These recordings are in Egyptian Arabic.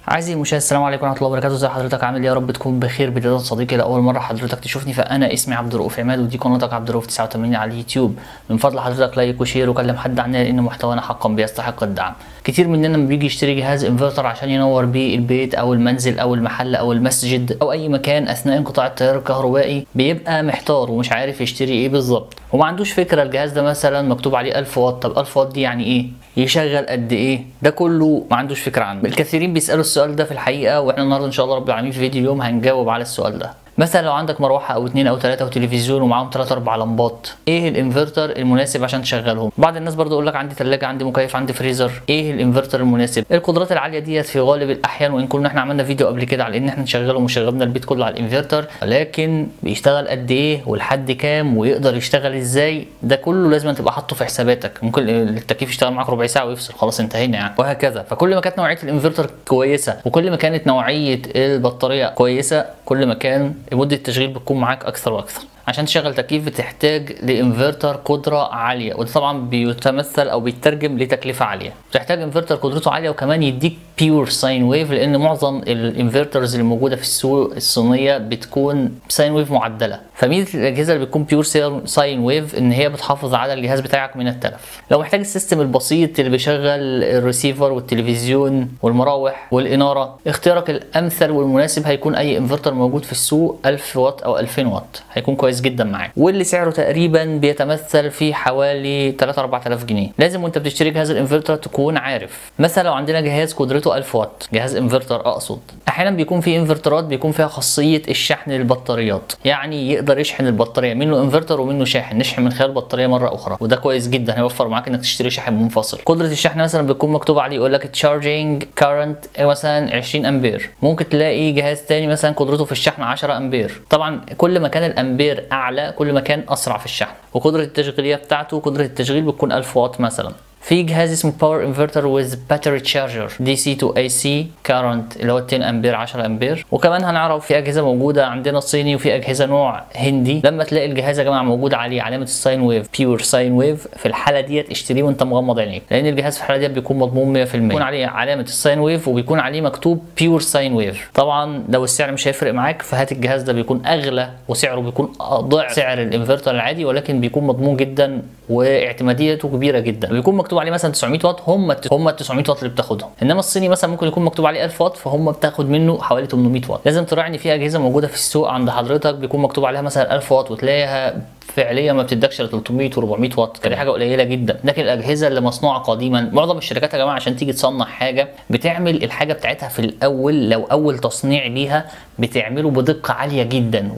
عزيزي المشاهد السلام عليكم ورحمه الله وبركاته ازي حضرتك عامل ايه يا رب تكون بخير بدايه صديقي لاول مره حضرتك تشوفني فانا اسمي عبد الرؤوف عماد ودي قناتك عبد الرؤوف 89 على اليوتيوب من فضل حضرتك لايك وشير وكلم حد عننا لان محتوانا حقا بيستحق الدعم كتير مننا لما بيجي يشتري جهاز انفرتر عشان ينور بيه البيت او المنزل او المحل او المسجد او اي مكان اثناء انقطاع التيار الكهربائي بيبقى محتار ومش عارف يشتري ايه بالظبط وما عندوش فكره الجهاز ده مثلا مكتوب عليه 1000 واط طب 1000 واط دي يعني ايه يشغل قد ايه ده كله ما عندوش فكره عنه الكثيرين بيسالوا السؤال ده في الحقيقه واحنا النهارده ان شاء الله رب العالمين في فيديو اليوم هنجاوب على السؤال ده مثلا لو عندك مروحه او اتنين او تلاته وتلفزيون ومعاهم تلات اربع لمبات ايه الانفرتر المناسب عشان تشغلهم بعض الناس برضو يقول لك عندي ثلاجه عندي مكيف عندي فريزر ايه الانفرتر المناسب القدرات العاليه ديت في غالب الاحيان وان كنا احنا عملنا فيديو قبل كده على ان احنا نشغله وشغلنا البيت كله على الانفرتر لكن بيشتغل قد ايه ولحد كام ويقدر يشتغل ازاي ده كله لازم تبقى حاطه في حساباتك ممكن التكييف يشتغل معاك ربع ساعه ويفصل خلاص انتهينا يعني وهكذا فكل ما كانت نوعيه الانفرتر كويسه وكل ما كانت نوعيه البطاريه كويسه كل ما كان مده التشغيل بتكون معاك اكثر واكثر عشان تشغل تكييف بتحتاج لانفرتر قدره عاليه وده طبعا بيتمثل او بيترجم لتكلفه عاليه بتحتاج انفرتر قدرته عاليه وكمان يديك بيور ساين ويف لان معظم الانفرترز اللي موجوده في السوق الصينيه بتكون ساين ويف معدله فميزه الاجهزه اللي بتكون بيور ساين ويف ان هي بتحافظ على الجهاز بتاعك من التلف لو محتاج السيستم البسيط اللي بيشغل الريسيفر والتلفزيون والمراوح والاناره اختيارك الامثل والمناسب هيكون اي انفرتر موجود في السوق 1000 واط او 2000 واط هيكون كويس جدا معاك واللي سعره تقريبا بيتمثل في حوالي 3 4000 جنيه لازم وانت بتشتري جهاز الانفرتر تكون عارف مثلا لو عندنا جهاز قدرته 1000 واط جهاز انفرتر اقصد احيانا بيكون في انفرترات بيكون فيها خاصيه الشحن للبطاريات يعني يقدر يشحن البطاريه منه انفرتر ومنه شاحن نشحن من خلال البطاريه مره اخرى وده كويس جدا هيوفر معاك انك تشتري شاحن منفصل قدره الشحن مثلا بيكون مكتوب عليه يقول لك تشارجينج كارنت مثلا 20 امبير ممكن تلاقي جهاز تاني مثلا قدرته في الشحن 10 امبير طبعا كل ما كان الامبير اعلى كل ما كان اسرع في الشحن وقدره التشغيليه بتاعته قدره التشغيل بتكون 1000 واط مثلا في جهاز اسمه باور انفرتر ويز باتري تشارجر دي سي تو اي سي كارنت اللي هو 10 امبير 10 امبير وكمان هنعرف في اجهزه موجوده عندنا صيني وفي اجهزه نوع هندي لما تلاقي الجهاز يا جماعه موجود عليه علامه الساين ويف بيور ساين ويف في الحاله ديت اشتريه وانت مغمض عينيك لان الجهاز في الحاله ديت بيكون مضمون 100% بيكون عليه علامه الساين ويف وبيكون عليه مكتوب بيور ساين ويف طبعا لو السعر مش هيفرق معاك فهات الجهاز ده بيكون اغلى وسعره بيكون ضعف سعر الانفرتر العادي ولكن بيكون مضمون جدا واعتماديته كبيره جدا بيكون مكتوب عليه مثلا 900 واط هم هم ال 900 واط اللي بتاخدهم انما الصيني مثلا ممكن يكون مكتوب عليه 1000 واط فهم بتاخد منه حوالي 800 واط لازم تراعي ان في اجهزه موجوده في السوق عند حضرتك بيكون مكتوب عليها مثلا 1000 واط وتلاقيها فعليا ما بتدكش ل 300 و400 واط فدي حاجه قليله جدا لكن الاجهزه اللي مصنوعه قديما معظم الشركات يا جماعه عشان تيجي تصنع حاجه بتعمل الحاجه بتاعتها في الاول لو اول تصنيع ليها بتعمله بدقه عاليه جدا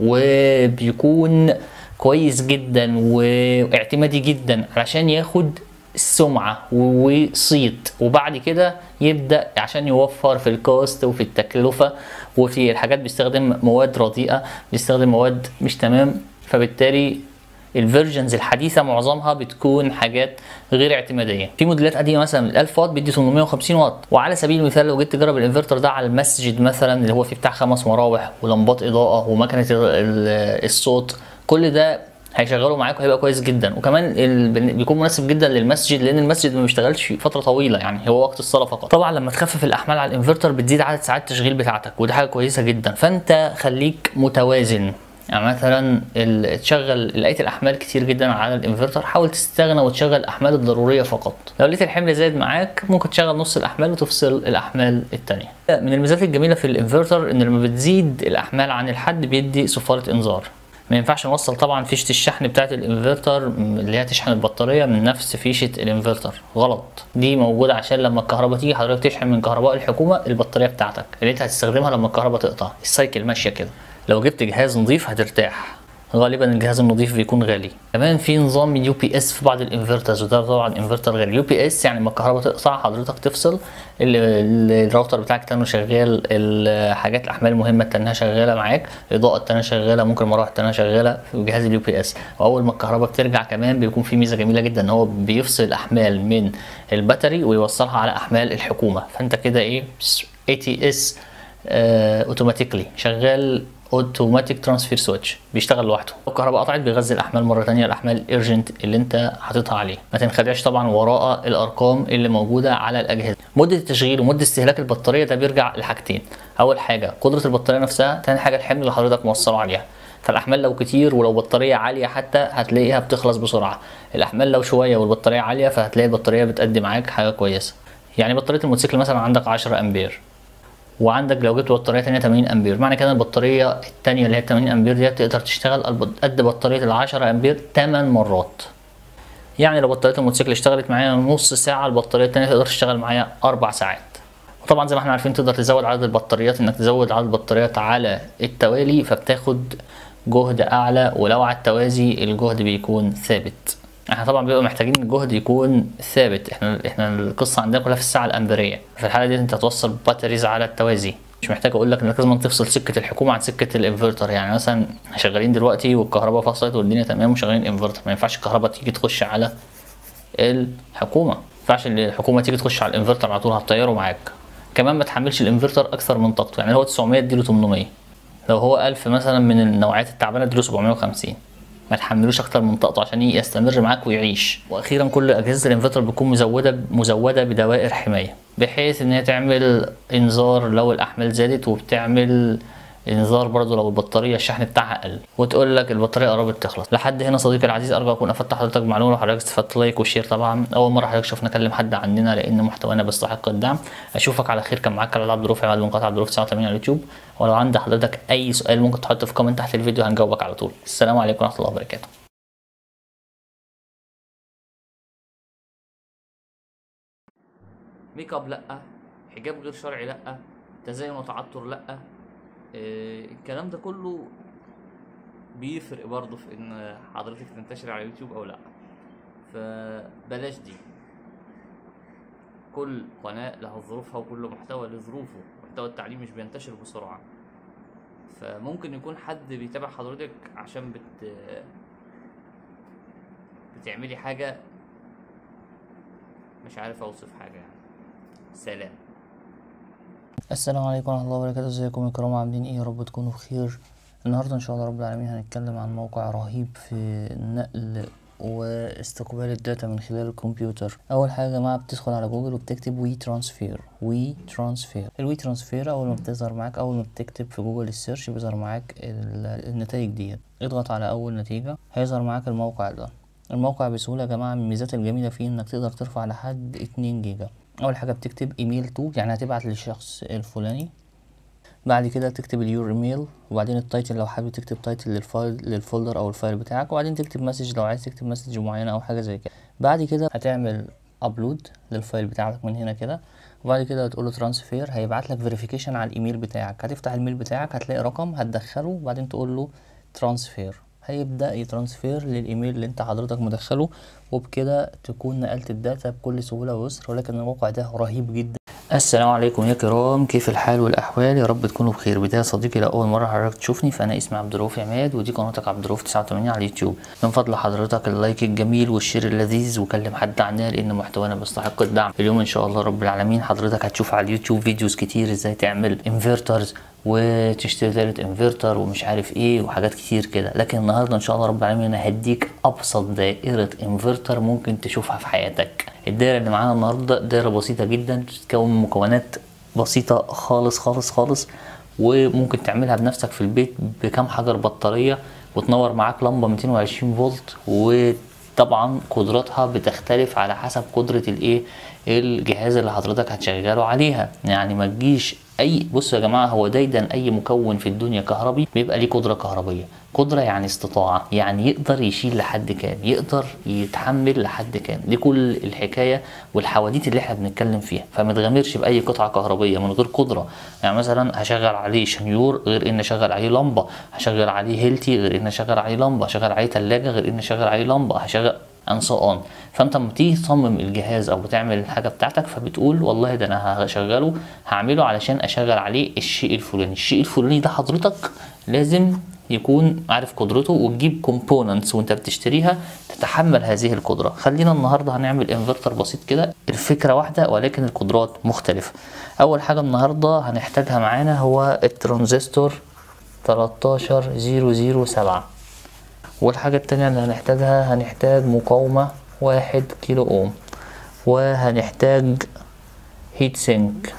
وبيكون كويس جدا واعتمادي جدا علشان ياخد السمعة وصيت وبعد كده يبدأ عشان يوفر في الكوست وفي التكلفة وفي الحاجات بيستخدم مواد رديئة بيستخدم مواد مش تمام فبالتالي الفيرجنز الحديثه معظمها بتكون حاجات غير اعتماديه في موديلات قديمه مثلا ال 1000 واط بيدي 850 واط وعلى سبيل المثال لو جيت تجرب الانفرتر ده على المسجد مثلا اللي هو فيه بتاع خمس مراوح ولمبات اضاءه ومكنه الصوت كل ده هيشغله معاك وهيبقى كويس جدا وكمان بيكون مناسب جدا للمسجد لان المسجد ما بيشتغلش فتره طويله يعني هو وقت الصلاه فقط طبعا لما تخفف الاحمال على الانفرتر بتزيد عدد ساعات التشغيل بتاعتك ودي حاجه كويسه جدا فانت خليك متوازن يعني مثلا تشغل لقيت الاحمال كتير جدا على الانفرتر حاول تستغنى وتشغل الاحمال الضروريه فقط لو لقيت الحمل زايد معاك ممكن تشغل نص الاحمال وتفصل الاحمال التانية من الميزات الجميله في الانفرتر ان لما بتزيد الاحمال عن الحد بيدي صفاره انذار ما ينفعش نوصل طبعا فيشه الشحن بتاعه الانفرتر اللي هي تشحن البطاريه من نفس فيشه الانفرتر غلط دي موجوده عشان لما الكهرباء تيجي حضرتك تشحن من كهرباء الحكومه البطاريه بتاعتك اللي انت هتستخدمها لما الكهرباء تقطع السايكل ماشيه كده لو جبت جهاز نظيف هترتاح غالبا الجهاز النظيف بيكون غالي كمان في نظام يو بي اس في بعض الانفرترز وده طبعا انفرتر غالي يو بي اس يعني لما الكهرباء تقطع حضرتك تفصل الراوتر بتاعك تاني شغال الحاجات الاحمال المهمه التانية شغاله معاك الاضاءه التانية شغاله ممكن المراوح التانية شغاله في جهاز اليو بي اس واول ما الكهرباء بترجع كمان بيكون في ميزه جميله جدا ان هو بيفصل الاحمال من الباتري ويوصلها على احمال الحكومه فانت كده ايه اي تي اس اوتوماتيكلي شغال اوتوماتيك ترانسفير سويتش بيشتغل لوحده لو الكهرباء قطعت بيغذي الاحمال مره ثانيه الاحمال الارجنت اللي انت حاططها عليه ما تنخدعش طبعا وراء الارقام اللي موجوده على الاجهزه مده التشغيل ومده استهلاك البطاريه ده بيرجع لحاجتين اول حاجه قدره البطاريه نفسها ثاني حاجه الحمل اللي حضرتك موصله عليها فالاحمال لو كتير ولو بطاريه عاليه حتى هتلاقيها بتخلص بسرعه الاحمال لو شويه والبطاريه عاليه فهتلاقي البطاريه بتقدم معاك حاجه كويسه يعني بطاريه الموتوسيكل مثلا عندك 10 امبير وعندك لو جبت بطاريه تانية 80 امبير معنى كده البطاريه التانية اللي هي 80 امبير دي تقدر تشتغل قد بطاريه ال 10 امبير 8 مرات يعني لو بطاريه الموتوسيكل اشتغلت معايا نص ساعه البطاريه التانية تقدر تشتغل معايا اربع ساعات وطبعا زي ما احنا عارفين تقدر تزود عدد البطاريات انك تزود عدد البطاريات على التوالي فبتاخد جهد اعلى ولو على التوازي الجهد بيكون ثابت احنا طبعا بيبقى محتاجين الجهد يكون ثابت احنا احنا القصه عندنا كلها في الساعه الامبريه في الحاله دي انت هتوصل باتريز على التوازي مش محتاج اقول لك انك لازم تفصل سكه الحكومه عن سكه الانفرتر يعني مثلا شغالين دلوقتي والكهرباء فصلت والدنيا تمام وشغالين انفرتر ما ينفعش الكهرباء تيجي تخش على الحكومه ما ينفعش الحكومه تيجي تخش على الانفرتر على طول هتطيره معاك كمان ما تحملش الانفرتر اكثر من طاقته يعني هو 900 اديله 800 لو هو 1000 مثلا من النوعيات التعبانه اديله 750 ما تحملوش اكتر من طاقته عشان يستمر معاك ويعيش واخيرا كل اجهزه الانفرتر بتكون مزوده مزوده بدوائر حمايه بحيث ان هي تعمل انذار لو الاحمال زادت وبتعمل انذار برضو لو البطاريه الشحن بتاعها قل وتقول لك البطاريه قربت تخلص لحد هنا صديقي العزيز ارجو اكون افدت حضرتك بمعلومه وحضرتك استفدت لايك وشير طبعا اول مره حضرتك شفنا نكلم حد عننا لان محتوانا بيستحق الدعم اشوفك على خير كان معاك كلام عبد الرافع من قناه عبد الرافع 89 على اليوتيوب ولو عند حضرتك اي سؤال ممكن تحطه في كومنت تحت الفيديو هنجاوبك على طول السلام عليكم ورحمه الله وبركاته ميك اب لا حجاب غير شرعي لا تزين وتعطر لا إيه الكلام ده كله بيفرق برضه في ان حضرتك تنتشر على يوتيوب او لا فبلاش دي كل قناة لها ظروفها وكل محتوى له ظروفه محتوى التعليم مش بينتشر بسرعة فممكن يكون حد بيتابع حضرتك عشان بت بتعملي حاجة مش عارف اوصف حاجة يعني سلام السلام عليكم ورحمة الله وبركاته ازيكم يا كرام عاملين ايه يا رب تكونوا بخير النهارده ان شاء الله رب العالمين هنتكلم عن موقع رهيب في نقل واستقبال الداتا من خلال الكمبيوتر اول حاجه يا جماعه بتدخل على جوجل وبتكتب وي ترانسفير وي ترانسفير الوي ترانسفير اول ما بتظهر معاك اول ما بتكتب في جوجل السيرش بيظهر معاك النتائج ديت اضغط على اول نتيجه هيظهر معاك الموقع ده الموقع بسهوله يا جماعه من الميزات الجميله فيه انك تقدر ترفع لحد 2 جيجا اول حاجه بتكتب ايميل تو يعني هتبعت للشخص الفلاني بعد كده تكتب اليور ايميل وبعدين التايتل لو حابب تكتب تايتل للفايل للفولدر او الفايل بتاعك وبعدين تكتب مسج لو عايز تكتب مسج معينه او حاجه زي كده بعد كده هتعمل ابلود للفايل بتاعك من هنا كده وبعد كده هتقول له ترانسفير هيبعت لك فيريفيكيشن على الايميل بتاعك هتفتح الميل بتاعك هتلاقي رقم هتدخله وبعدين تقول له ترانسفير هيبدا يترانسفير للايميل اللي انت حضرتك مدخله وبكده تكون نقلت الداتا بكل سهوله ويسر ولكن الموقع ده رهيب جدا السلام عليكم يا كرام كيف الحال والاحوال يا رب تكونوا بخير بدايه صديقي لاول مره حضرتك تشوفني فانا اسمي عبد الرؤوف عماد ودي قناتك عبد الرؤوف 89 على اليوتيوب من فضل حضرتك اللايك الجميل والشير اللذيذ وكلم حد عننا لان محتوانا بيستحق الدعم اليوم ان شاء الله رب العالمين حضرتك هتشوف على اليوتيوب فيديوز كتير ازاي تعمل انفرترز وتشتري تالت انفرتر ومش عارف ايه وحاجات كتير كده لكن النهارده ان شاء الله رب العالمين انا هديك ابسط دائره انفرتر ممكن تشوفها في حياتك الدائره اللي معانا النهارده دائره بسيطه جدا بتتكون من مكونات بسيطه خالص خالص خالص وممكن تعملها بنفسك في البيت بكام حجر بطاريه وتنور معاك لمبه 220 فولت وطبعا قدراتها بتختلف على حسب قدره الايه الجهاز اللي حضرتك هتشغله عليها يعني ما تجيش اي بصوا يا جماعه هو دايما اي مكون في الدنيا كهربي بيبقى ليه قدره كهربيه قدره يعني استطاعه يعني يقدر يشيل لحد كام يقدر يتحمل لحد كام دي كل الحكايه والحواديت اللي احنا بنتكلم فيها فما تغامرش باي قطعه كهربيه من غير قدره يعني مثلا هشغل عليه شنيور غير ان اشغل عليه لمبه هشغل عليه هيلتي غير ان اشغل عليه لمبه هشغل عليه ثلاجه غير ان اشغل عليه لمبه هشغل and so on فانت لما تيجي تصمم الجهاز او بتعمل الحاجه بتاعتك فبتقول والله ده انا هشغله هعمله علشان اشغل عليه الشيء الفلاني الشيء الفلاني ده حضرتك لازم يكون عارف قدرته وتجيب كومبوننتس وانت بتشتريها تتحمل هذه القدره خلينا النهارده هنعمل انفرتر بسيط كده الفكره واحده ولكن القدرات مختلفه اول حاجه النهارده هنحتاجها معانا هو الترانزستور تلاتاشر زيرو زيرو سبعة والحاجة التانية اللي هنحتاجها هنحتاج مقاومة واحد كيلو اوم وهنحتاج هيت سينك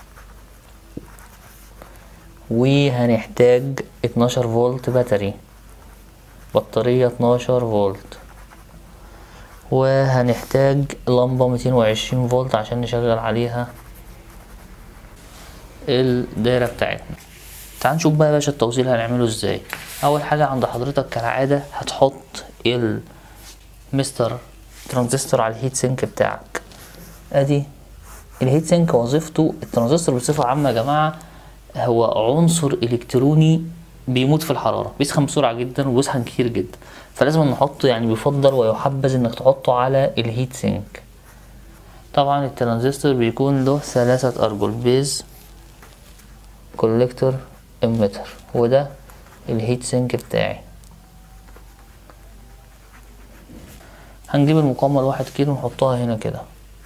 وهنحتاج اتناشر فولت باتري بطارية اتناشر فولت وهنحتاج لمبة ميتين وعشرين فولت عشان نشغل عليها الدايرة بتاعتنا تعال نشوف بقى يا باشا التوصيل هنعمله ازاي اول حاجة عند حضرتك كالعادة هتحط المستر ترانزستور على الهيت سينك بتاعك ادي الهيت سينك وظيفته الترانزستور بصفة عامة يا جماعة هو عنصر الكتروني بيموت في الحرارة بيسخن بسرعة جدا وبيسخن كتير جدا فلازم نحطه يعني بيفضل ويحبذ انك تحطه على الهيت سينك طبعا الترانزستور بيكون له ثلاثة ارجل بيز كوليكتور اميتر وده الهيت سينك بتاعي هنجيب المقاومة الواحد كيلو نحطها هنا كده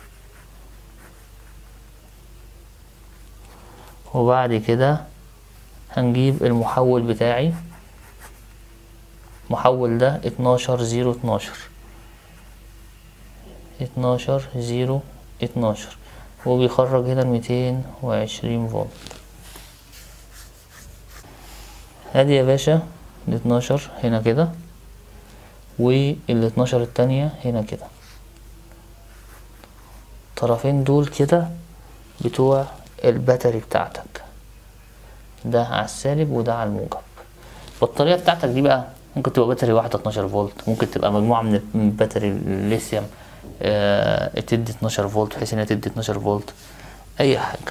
وبعد كده هنجيب المحول بتاعي محول ده اتناشر زيرو اتناشر اتناشر زيرو اتناشر وبيخرج هنا الميتين وعشرين فولت ادي يا باشا الاتناشر هنا كده والاتناشر التانية هنا كده الطرفين دول كده بتوع الباتري بتاعتك ده على السالب وده على الموجب البطارية بتاعتك دي بقى ممكن تبقى باتري واحدة 12 فولت ممكن تبقى مجموعة من من باتري الليثيوم آه تدي 12 فولت بحيث انها تدي 12 فولت اي حاجة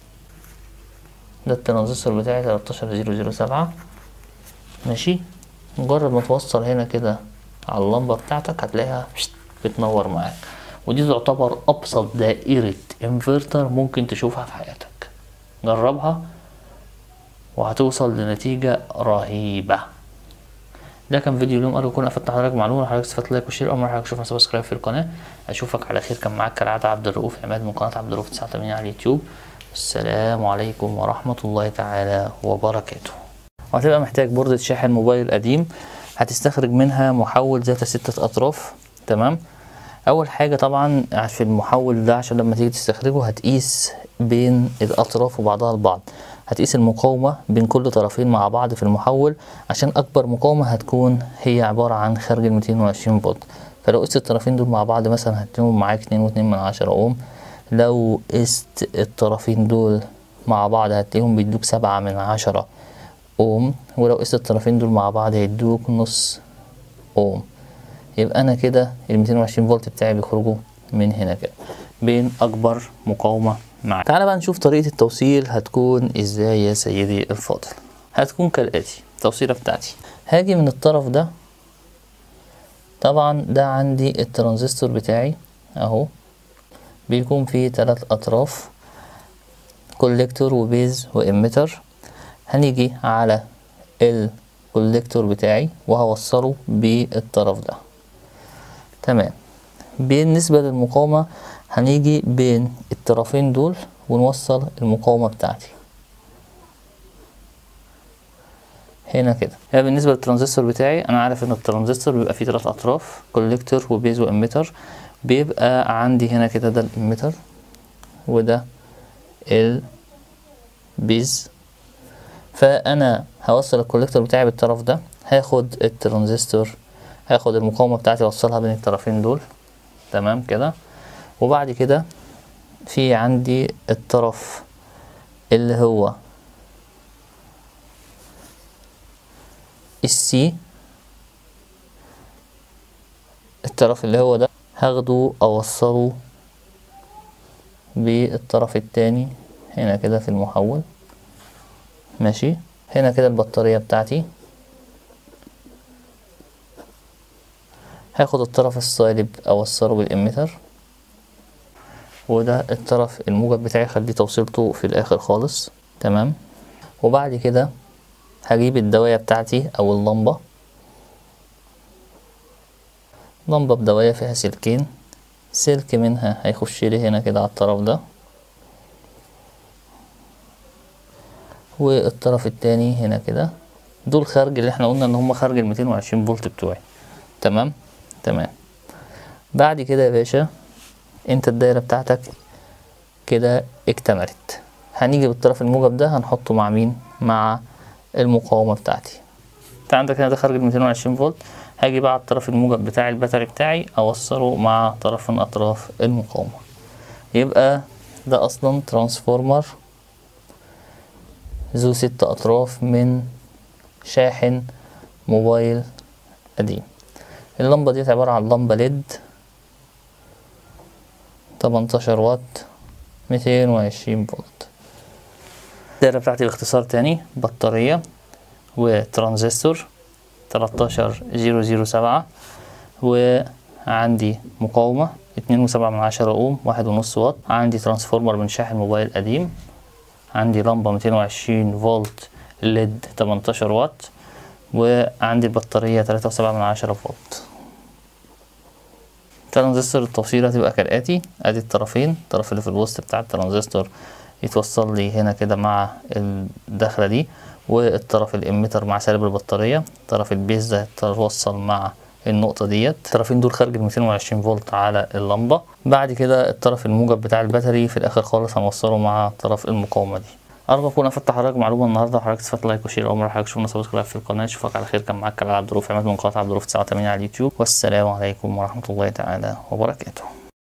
ده الترانزستور بتاعي 13007 ماشي مجرد ما توصل هنا كده على اللمبة بتاعتك هتلاقيها بتنور معاك ودي تعتبر ابسط دائرة انفرتر ممكن تشوفها في حياتك جربها وهتوصل لنتيجة رهيبة ده كان فيديو اليوم ارجو اكون افدت حضرتك معلومه حضرتك استفدت لايك وشير اول مره حضرتك تشوفنا سبسكرايب في القناه اشوفك على خير كان معاك كالعاده عبد الرؤوف عماد من قناه عبد الرؤوف 89 على اليوتيوب السلام عليكم ورحمه الله تعالى وبركاته وهتبقى محتاج بوردة شاحن موبايل قديم هتستخرج منها محول ذات ستة أطراف تمام أول حاجة طبعا في المحول ده عشان لما تيجي تستخرجه هتقيس بين الأطراف وبعضها البعض هتقيس المقاومة بين كل طرفين مع بعض في المحول عشان أكبر مقاومة هتكون هي عبارة عن خارج الميتين وعشرين فولت فلو قست الطرفين دول مع بعض مثلا هتلاقيهم معاك اتنين واتنين من عشرة أوم لو قست الطرفين دول مع بعض هتلاقيهم بيدوك سبعة من عشرة اوم ولو قست الطرفين دول مع بعض هيدوك نص اوم يبقى انا كده ال 220 فولت بتاعي بيخرجوا من هنا كده بين اكبر مقاومه معايا تعالى بقى نشوف طريقه التوصيل هتكون ازاي يا سيدي الفاضل هتكون كالاتي التوصيله بتاعتي هاجي من الطرف ده طبعا ده عندي الترانزستور بتاعي اهو بيكون فيه تلات اطراف كوليكتور وبيز واميتر هنيجي على الكوليكتور بتاعي وهوصله بالطرف ده تمام بالنسبة للمقاومة هنيجي بين الطرفين دول ونوصل المقاومة بتاعتي هنا كده يعني بالنسبة للترانزستور بتاعي أنا عارف إن الترانزستور بيبقى فيه تلات أطراف كوليكتور وبيز وإميتر بيبقى عندي هنا كده ده الإميتر وده البيز فانا هوصل الكوليكتور بتاعي بالطرف ده هاخد الترانزستور هاخد المقاومه بتاعتي اوصلها بين الطرفين دول تمام كده وبعد كده في عندي الطرف اللي هو السي الطرف اللي هو ده هاخده اوصله بالطرف التاني هنا كده في المحول ماشي هنا كده البطارية بتاعتي هاخد الطرف السالب اوصله بالاميتر وده الطرف الموجب بتاعي خليه توصيلته في الاخر خالص تمام وبعد كده هجيب الدواية بتاعتي او اللمبة لمبة بدواية فيها سلكين سلك منها هيخش لي هنا كده على الطرف ده والطرف التاني هنا كده دول خارج اللي احنا قلنا ان هم خارج ال 220 فولت بتوعي تمام تمام بعد كده يا باشا انت الدايره بتاعتك كده اكتملت هنيجي بالطرف الموجب ده هنحطه مع مين مع المقاومه بتاعتي انت عندك هنا ده خارج ال 220 فولت هاجي بقى على الطرف الموجب بتاع الباتري بتاعي اوصله مع طرف من اطراف المقاومه يبقى ده اصلا ترانسفورمر ذو ست اطراف من شاحن موبايل قديم اللمبة دي عبارة عن لمبة ليد 18 واط 220 فولت الدايرة بتاعتي باختصار تاني بطارية وترانزستور 13007 وعندي مقاومة اتنين وسبعة من عشرة أوم واحد ونص واط عندي ترانسفورمر من شاحن موبايل قديم عندي لمبة ميتين وعشرين فولت ليد تمنتاشر واط وعندي بطارية تلاتة وسبعة من عشرة فولت ترانزستور التوصيل هتبقى كالآتي ادي الطرفين الطرف اللي في الوسط بتاع الترانزستور يتوصل لي هنا كده مع الدخلة دي والطرف الاميتر مع سالب البطارية طرف البيز ده يتوصل مع النقطة ديت الطرفين دول خارج ال 220 فولت على اللمبة بعد كده الطرف الموجب بتاع الباتري في الآخر خالص هنوصله مع طرف المقاومة دي أرجو أكون أفدت حضرتك معلومة النهاردة حضرتك تفضل لايك وشير أول مرة حضرتك تشوفنا سبسكرايب في القناة أشوفك على خير كان معاك كلام عبد الرؤوف عماد من قناة عبد الرؤوف 89 على اليوتيوب والسلام عليكم ورحمة الله تعالى وبركاته